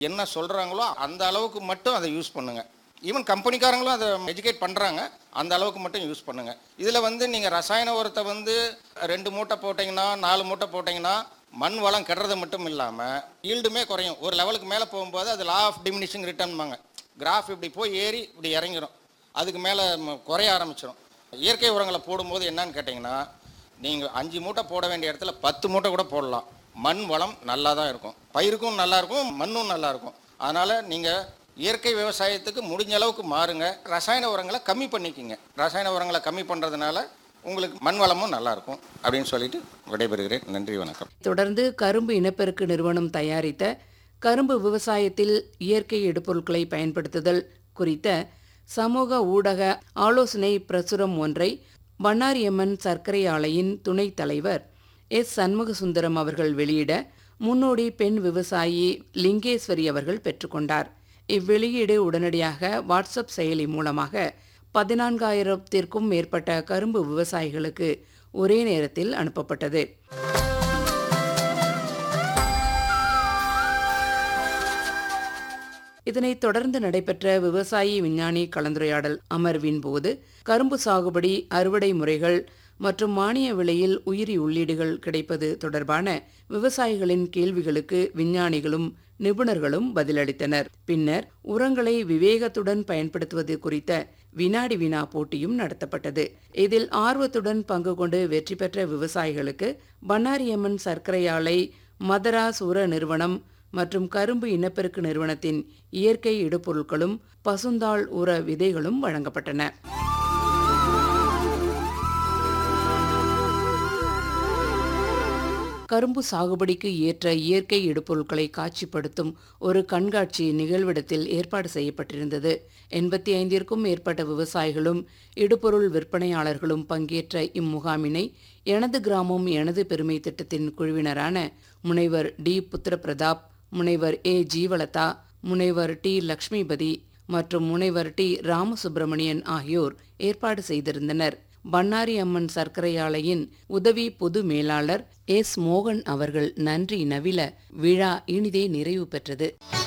என்ன சொல்கிறாங்களோ அந்த அளவுக்கு மட்டும் அதை யூஸ் பண்ணுங்கள் ஈவன் கம்பெனிக்காரங்களும் அதை எஜுகேட் பண்ணுறாங்க அந்த அளவுக்கு மட்டும் யூஸ் பண்ணுங்கள் இதில் வந்து நீங்கள் ரசாயன உரத்தை வந்து ரெண்டு மூட்டை போட்டிங்கன்னா நாலு மூட்டை போட்டிங்கன்னா மண் வளம் கெடுறது மட்டும் இல்லாமல் ஈல்டுமே குறையும் ஒரு லெவலுக்கு மேலே போகும்போது அது லா ஆஃப் டிமினிஷிங் ரிட்டர்ன்பாங்க கிராஃப் இப்படி போய் ஏறி இப்படி இறங்கிரும் அதுக்கு மேலே குறைய ஆரம்பிச்சிடும் இயற்கை உரங்களை போடும்போது என்னன்னு கேட்டிங்கன்னா நீங்கள் அஞ்சு மூட்டை போட வேண்டிய இடத்துல பத்து மூட்டை கூட போடலாம் மண் வளம் நல்லா தான் இருக்கும் பயிருக்கும் நல்லா இருக்கும் மண்ணும் நல்லா இருக்கும் அதனால் நீங்கள் இயற்கை விவசாயத்துக்கு முடிஞ்ச அளவுக்கு மாறுங்க ரசாயன உரங்களை கம்மி பண்ணிக்கிங்க ரசாயன உரங்களை கம்மி பண்ணுறதுனால உங்களுக்கு மண் வளமும் நல்லா இருக்கும் அப்படின்னு சொல்லிட்டு விடைபெறுகிறேன் நன்றி வணக்கம் தொடர்ந்து கரும்பு இனப்பெருக்கு நிறுவனம் தயாரித்த கரும்பு விவசாயத்தில் இயற்கை இடுபொருட்களை பயன்படுத்துதல் குறித்த சமூக ஊடக ஆலோசனை பிரசுரம் ஒன்றை பண்ணாரியம்மன் சர்க்கரை ஆலையின் துணைத் தலைவர் எஸ் சண்முகசுந்தரம் அவர்கள் வெளியிட முன்னோடி பெண் விவசாயி லிங்கேஸ்வரி அவர்கள் பெற்றுக்கொண்டார் இவ்வெளியீடு உடனடியாக வாட்ஸ்அப் செயலி மூலமாக பதினான்காயிரத்திற்கும் மேற்பட்ட கரும்பு விவசாயிகளுக்கு ஒரே நேரத்தில் அனுப்பப்பட்டது இதனைத் தொடர்ந்து நடைபெற்ற விவசாயி விஞ்ஞானி கலந்துரையாடல் அமர்வின் போது கரும்பு சாகுபடி அறுவடை முறைகள் மற்றும் மானிய விலையில் உயிரி உள்ளீடுகள் கிடைப்பது தொடர்பான விவசாயிகளின் கேள்விகளுக்கு விஞ்ஞானிகளும் நிபுணர்களும் பதிலளித்தனர் பின்னர் உரங்களை விவேகத்துடன் பயன்படுத்துவது குறித்த வினாடி வினா போட்டியும் நடத்தப்பட்டது இதில் ஆர்வத்துடன் பங்கு கொண்டு வெற்றி பெற்ற விவசாயிகளுக்கு பண்ணாரியம்மன் சர்க்கரை ஆலை மதராஸ் உர நிறுவனம் மற்றும் கரும்பு இனப்பெருக்கு நிறுவனத்தின் இயற்கை இடுபொருட்களும் பசுந்தாள் உர விதைகளும் வழங்கப்பட்டன கரும்பு சாகுபடிக்கு ஏற்ற இயற்கை இடுபொருட்களை காட்சிப்படுத்தும் ஒரு கண்காட்சி நிகழ்விடத்தில் ஏற்பாடு செய்யப்பட்டிருந்தது எண்பத்தி ஐந்திற்கும் மேற்பட்ட விவசாயிகளும் இடுபொருள் விற்பனையாளர்களும் பங்கேற்ற இம்முகாமினை எனது கிராமம் எனது பெருமை திட்டத்தின் குழுவினரான முனைவர் டி புத்திரபிரதாப் முனைவர் ஏ ஜீவலதா முனைவர் டி லக்ஷ்மிபதி மற்றும் முனைவர் டி ராமசுப்பிரமணியன் ஆகியோர் ஏற்பாடு செய்திருந்தனர் பண்ணாரி அம்மன் சர்க்கரை ஆலையின் உதவி பொது மேலாளர் எஸ் மோகன் அவர்கள் நன்றி நவில விழா இனிதே நிறைவு பெற்றது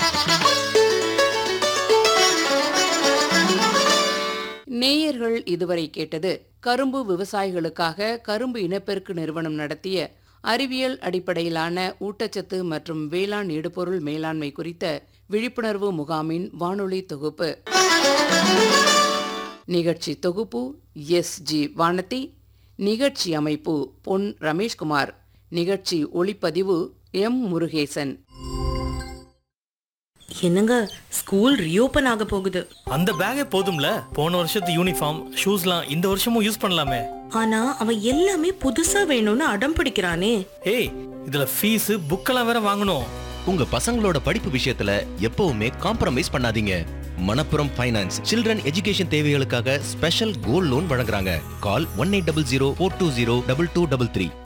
நேயர்கள் இதுவரை கேட்டது கரும்பு விவசாயிகளுக்காக கரும்பு இனப்பெருக்கு நிறுவனம் நடத்திய அறிவியல் அடிப்படையிலான ஊட்டச்சத்து மற்றும் வேளாண் இடுபொருள் மேலாண்மை குறித்த விழிப்புணர்வு முகாமின் வானொலி தொகுப்பு நிகழ்ச்சி தொகுப்பு எஸ் ஜி வானதி நிகழ்ச்சி அமைப்பு பொன் ரமேஷ்குமார் நிகழ்ச்சி ஒளிப்பதிவு எம் முருகேசன் என்னங்க ஸ்கூல் ரீஓபன் ஆக போகுது அந்த பேக்கே போதும்ல போன வருஷத்து யூனிஃபார்ம் ஷூஸ்லாம் இந்த வருஷமும் யூஸ் பண்ணலாமே ஆனா அவன் எல்லாமே புதுசா வேணும்னு அடம் பிடிக்கிறானே ஏய் இதுல ஃபீஸ் புக்கெல்லாம் வேற வாங்கணும் உங்க பசங்களோட படிப்பு விஷயத்துல எப்பவுமே காம்ப்ரமைஸ் பண்ணாதீங்க மணப்புரம் ஃபைனான்ஸ் சில்ட்ரன் எஜுகேஷன் தேவைகளுக்காக ஸ்பெஷல் கோல்ட் லோன் வழங்குறாங்க call one eight double zero four two zero double two double three